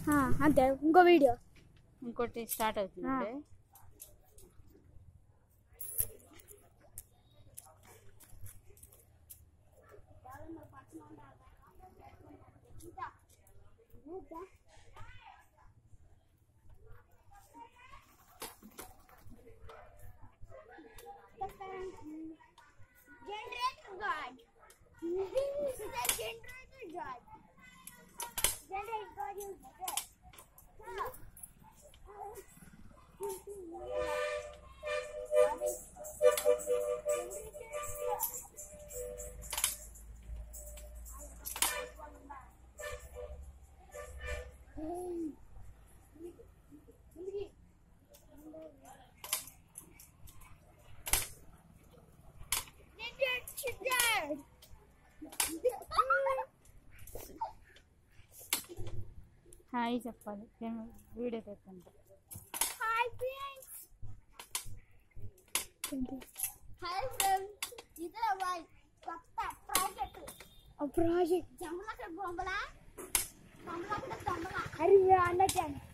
ఆ, అంతే ఇంకో వీడియో ఇంకోటి స్టార్ట్ అవుతుంది ఆ. ఇప్పుడే. Generator God. this is the generator God. Generator God is better. Dad. Hi చెప్పాలి నేను వీడియో పెట్టండి Hi friends. Hi friends. ఇది మా కొత్త ప్రాజెక్ట్ ప్రాజెక్ట్ జమ్మలక్కడ బొమ్మల బొమ్మలక్కడ దొమ్మల అరే అన్నట్టు